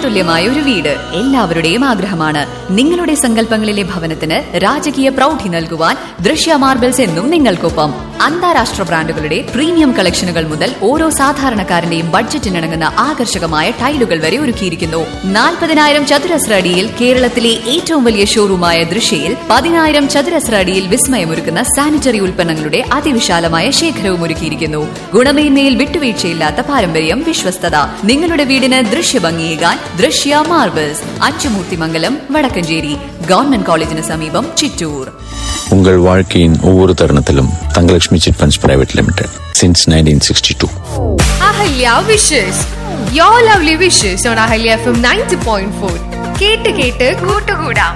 സ്വപ്നതുല്യമായ ഒരു വീട് എല്ലാവരുടെയും ആഗ്രഹമാണ് നിങ്ങളുടെ സങ്കല്പങ്ങളിലെ ഭവനത്തിന് രാജകീയ പ്രൗഢി നൽകുവാൻ ദൃശ്യ മാർബിൾസ് എന്നും നിങ്ങൾക്കൊപ്പം അന്താരാഷ്ട്ര ബ്രാൻഡുകളുടെ പ്രീമിയം കളക്ഷനുകൾ മുതൽ ഓരോ സാധാരണക്കാരന്റെയും ബഡ്ജറ്റിനിണങ്ങുന്ന ആകർഷകമായ ടൈലുകൾ വരെ ഒരുക്കിയിരിക്കുന്നു നാൽപ്പതിനായിരം ചതുരശ്ര അടിയിൽ കേരളത്തിലെ ഏറ്റവും വലിയ ഷോറൂമായ ദൃശ്യയിൽ പതിനായിരം ചതുരശ്ര അടിയിൽ വിസ്മയമൊരുക്കുന്ന സാനിറ്ററി ഉൽപ്പന്നങ്ങളുടെ അതിവിശാലമായ ശേഖരവും ഒരുക്കിയിരിക്കുന്നു ഗുണമേന്മയിൽ വിട്ടുവീഴ്ചയില്ലാത്ത പാരമ്പര്യം വിശ്വസ്തത നിങ്ങളുടെ വീടിന് ദൃശ്യഭംഗിയേകാൻ ദൃശ്യ മാർബിൾസ് അച്ചുമൂർത്തിമംഗലം വടക്കഞ്ചേരി ഗവൺമെന്റ് കോളേജിന് സമീപം ചിറ്റൂർ உங்கள் வாழ்க்கையின் ஒவ்வொரு தருணத்திலும் Thangalakshmi chit funds private limited since nineteen sixty two Ahalya wishes your lovely wishes on Ahalya F M ninety point four കേട്ട് കേട്ട് കൂട്ടുകൂടാം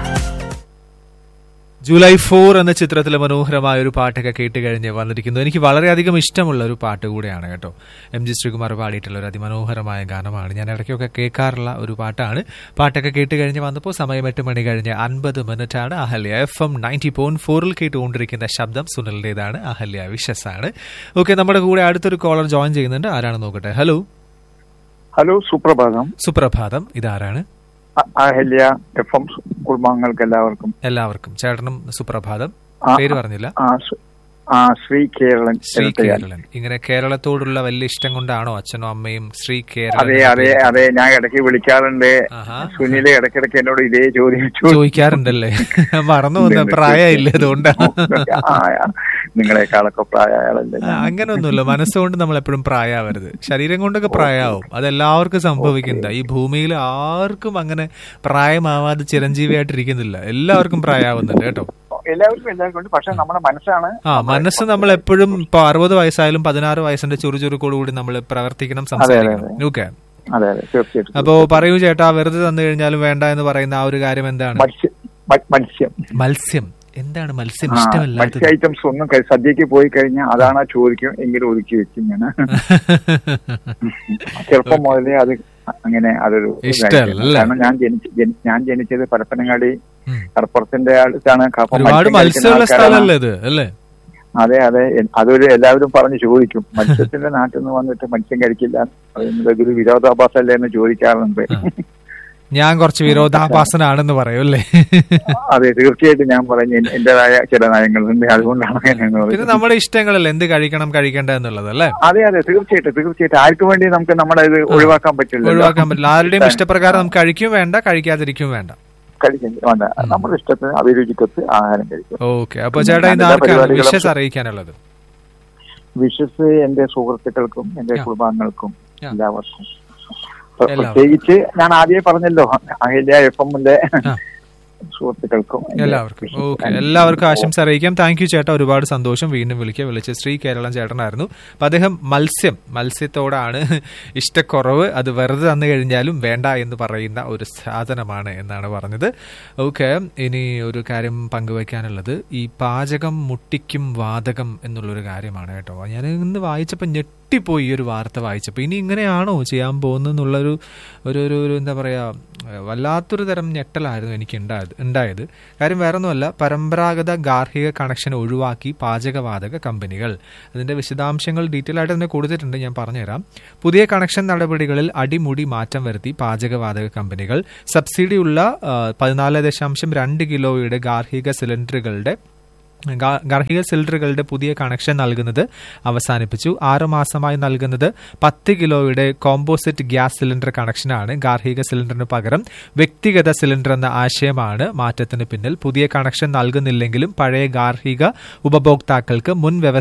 ജൂലൈ ഫോർ എന്ന ചിത്രത്തിലെ മനോഹരമായ ഒരു പാട്ടൊക്കെ കേട്ട് കഴിഞ്ഞ് വന്നിരിക്കുന്നു എനിക്ക് വളരെയധികം ഇഷ്ടമുള്ള ഒരു പാട്ട് കൂടെയാണ് കേട്ടോ എം ജി ശ്രീകുമാർ പാടിയിട്ടുള്ള ഒരു അതിമനോഹരമായ ഗാനമാണ് ഞാൻ ഇടയ്ക്കൊക്കെ കേൾക്കാറുള്ള ഒരു പാട്ടാണ് പാട്ടൊക്കെ കേട്ട് കഴിഞ്ഞ് വന്നപ്പോൾ സമയം എട്ട് മണി കഴിഞ്ഞ് അൻപത് മിനിറ്റ് ആണ് Ahalya F M ninety point ഫോറിൽ കേട്ടുകൊണ്ടിരിക്കുന്ന ശബ്ദം സുനിലിൻ്റെതാണ് അഹല്യ വിഷസ് ആണ് ഓക്കെ നമ്മുടെ കൂടെ അടുത്തൊരു കോളർ ജോയിൻ ചെയ്യുന്നുണ്ട് ആരാണ് നോക്കട്ടെ ഹലോ ഹലോ സുപ്രഭാതം സുപ്രഭാതം ഇതാരാണ് അ- അഹല്യ എഫ് എം കുടുംബാംഗങ്ങൾക്ക് എല്ലാവർക്കും എല്ലാവർക്കും ചേട്ടനും സുപ്രഭാതം ആ, പേര് പറഞ്ഞില്ല ആ ശ്രീ- ആ ശ്രീ കേരളൻ ശ്രീ ഇരട്ടയാൽ. കേരളൻ ഇങ്ങനെ കേരളത്തോടുള്ള വലിയ ഇഷ്ടം കൊണ്ടാണോ അച്ഛനും അമ്മയും ശ്രീ കേരളൻ അതെ അതെ അതെ ഞാൻ ഇടയ്ക്ക് വിളിക്കാറുണ്ട് ആഹാ. സുനില് ഇടയ്ക്കിടയ്ക്ക് എന്നോട് ഇതേ ചോദ്യം ചോദിച്ചു. ചോദിക്കാറുണ്ടല്ലേ മറന്നു വന്ന പ്രായമില്ല അതുകൊണ്ടാണ് ആ, ആ, നിങ്ങളെക്കാളൊക്കെ പ്രായമാളല്ലേ ആ, അങ്ങനെയൊന്നുമില്ല മനസ്സുകൊണ്ട് നമ്മൾ എപ്പോഴും പ്രായമാവരുത് ശരീരം കൊണ്ടൊക്കെ പ്രായമാവും അതെല്ലാവർക്കും സംഭവിക്കുന്നത് ഈ ഭൂമിയിൽ ആർക്കും അങ്ങനെ പ്രായമാവാതെ ചിരഞ്ജീവിയായിട്ടിരിക്കുന്നില്ല എല്ലാവർക്കും പ്രായമാവുന്നുണ്ട് കേട്ടോ എല്ലാവർക്കും എല്ലാവർക്കും ഉണ്ട് പക്ഷെ നമ്മുടെ മനസ്സാണ് ആ മനസ്സ് നമ്മൾ എപ്പോഴും ഇപ്പൊ അറുപത് വയസ്സായാലും പതിനാറ് വയസ്സിന്റെ ചുറുചുറുക്കോടുകൂടി നമ്മൾ പ്രവർത്തിക്കണം സംസാരിക്കണം ഓക്കെ അതെ അതെ തീർച്ചയായിട്ടും അപ്പോ പറയൂ ചേട്ടാ വെറുതെ തന്നു കഴിഞ്ഞാലും വേണ്ട എന്ന് പറയുന്ന ആ ഒരു കാര്യം എന്താണ് മത്സ്യം മ- മത്സ്യം മത്സ്യം എന്താണ് മത്സ്യം ആ, ഇഷ്ടമല്ലാത്തത് മത്സ്യ ഐറ്റംസ് ഒന്നും കഴി- സദ്യക്ക് പോയി കഴിഞ്ഞാൽ അതാണ് ആ ചോദിക്കും എങ്കിലും ഒതുക്കി വെക്കും ഞാൻ ചെറുപ്പം മുതലേ അത് അങ്ങനെ അതൊരു ഇഷ്ടമല്ല, ഇതായിരുന്നു. അല്ലേ? കാരണം ഞാൻ ജനിച്ച ജനി- ഞാൻ ജനിച്ചത് പരപ്പനങ്ങാടി ഉം. കടപ്പുറത്തിന്റെ അടുത്താണ് അപ്പം ഒരുപാട് മത്സ്യം കഴിക്കുന്ന മത്സ്യമുള്ള ആൾക്കാരാണ്. സ്ഥലമല്ലേ ഇത് അല്ലേ അതെ അതെ എ- അതൊരു എല്ലാവരും പറഞ്ഞ് ചോദിക്കും മത്സ്യത്തിന്റെ നാട്ടിൽ നിന്ന് വന്നിട്ട് മത്സ്യം കഴിക്കില്ല പറയുന്നത് ഇതൊരു വിരോധാഭാസല്ലേ എന്ന് ചോദിക്കാറുണ്ട് ഞാൻ കുറച്ച് വിരോധാഭാസനാണെന്ന് പറയും അല്ലേ അതെ തീർച്ചയായിട്ടും ഞാൻ പറഞ്ഞു എൻ- എന്റേതായ ചില നയങ്ങളുണ്ട് അതുകൊണ്ടാണ് ഞാൻ എന്ന് പിന്നെ പറയുന്നത്. നമ്മുടെ ഇഷ്ടങ്ങളല്ലേ എന്ത് കഴിക്കണം കഴിക്കണ്ട എന്നുള്ളത് അല്ലേ അതെ അതെ തീർച്ചയായിട്ടും തീർച്ചയായിട്ടും ആർക്കും വേണ്ടി നമുക്ക് നമ്മുടെ ഇത് ഒഴിവാക്കാൻ പറ്റില്ല ഒഴിവാക്കാൻ പറ്റില്ല ആരുടെയും ഇഷ്ടപ്രകാരം നമുക്ക് കഴിക്കും വേണ്ട കഴിക്കാതിരിക്കും വേണ്ട കഴിക്കുന്നത് വേണ്ട നമ്മുടെ ഇഷ്ടത്തിന് അഭിരുചിക്കൊത്ത് ആഹാരം കഴിക്കും ഓക്കെ അപ്പൊ ചേട്ടാ ഇന്ന് നല്ല ആർക്കാണ് പരിപാടികളും- വിഷസ് അറിയിക്കാനുള്ളത് വിഷസ് എന്റെ സുഹൃത്തുക്കൾക്കും എന്റെ ആ. കുടുംബാംഗങ്ങൾക്കും ആ. എല്ലാവർക്കും എല്ലാവർക്കും. പ്രത്യേകിച്ച് ഞാൻ ആദ്യമേ പറഞ്ഞല്ലോ അഹില്യ എഫ് എമ്മിന്റെ ആ. സുഹൃത്തുക്കൾക്കും എന്റെ എല്ലാവർക്കും വിഷസ് ഓക്കെ ഞാൻ- എല്ലാവർക്കും ആശംസ അറിയിക്കാം താങ്ക് യു ചേട്ടാ ഒരുപാട് സന്തോഷം വീണ്ടും വിളിക്കുക വിളിച്ച ശ്രീ കേരളം ചേട്ടനായിരുന്നു അപ്പൊ അദ്ദേഹം മത്സ്യം മത്സ്യത്തോടാണ് ഇഷ്ടക്കുറവ് അത് വെറുതെ തന്നു കഴിഞ്ഞാലും വേണ്ട എന്ന് പറയുന്ന ഒരു സാധനമാണ് എന്നാണ് പറഞ്ഞത് ഓക്കെ ഇനി ഒരു കാര്യം പങ്കുവയ്ക്കാനുള്ളത് ഈ പാചകം മുട്ടിക്കും വാതകം എന്നുള്ളൊരു കാര്യമാണ് കേട്ടോ ഞാൻ ഇന്ന് വായിച്ചപ്പോൾ ഞെട്ടിപ്പോയി ഈ ഒരു വാർത്ത വായിച്ചപ്പോൾ ഇനി ഇങ്ങനെയാണോ ചെയ്യാൻ പോകുന്നതെന്നുള്ളൊരു ഒരു ഒരു ഒരു എന്താ പറയുക വല്ലാത്തൊരു തരം ഞെട്ടലായിരുന്നു എനിക്ക് ഉണ്ടായത് ഉണ്ടായത് കാര്യം വേറൊന്നുമല്ല പരമ്പരാഗത ഗാർഹിക കണക്ഷൻ ഒഴിവാക്കി പാചകവാതക കമ്പനികൾ അതിന്റെ വിശദാംശങ്ങൾ ഡീറ്റെയിൽ ആയിട്ട് തന്നെ കൊടുത്തിട്ടുണ്ട് ഞാൻ പറഞ്ഞുതരാം പുതിയ കണക്ഷൻ നടപടികളിൽ അടിമുടി മാറ്റം വരുത്തി പാചകവാതക കമ്പനികൾ സബ്സിഡിയുള്ള പതിനാല് ദശാംശം രണ്ട് കിലോയുടെ ഗാർഹിക സിലിണ്ടറുകളുടെ ഗാ- ഗാർഹിക സിലിണ്ടറുകളുടെ പുതിയ കണക്ഷൻ നൽകുന്നത് അവസാനിപ്പിച്ചു ആറ് മാസമായി നൽകുന്നത് പത്ത് കിലോയുടെ കോമ്പോസിറ്റ് ഗ്യാസ് സിലിണ്ടർ കണക്ഷനാണ് ഗാർഹിക സിലിണ്ടറിന് പകരം വ്യക്തിഗത സിലിണ്ടർ എന്ന ആശയമാണ് മാറ്റത്തിന് പിന്നിൽ പുതിയ കണക്ഷൻ നൽകുന്നില്ലെങ്കിലും പഴയ ഗാർഹിക ഉപഭോക്താക്കൾക്ക് മുൻ വ്യവസ്ഥ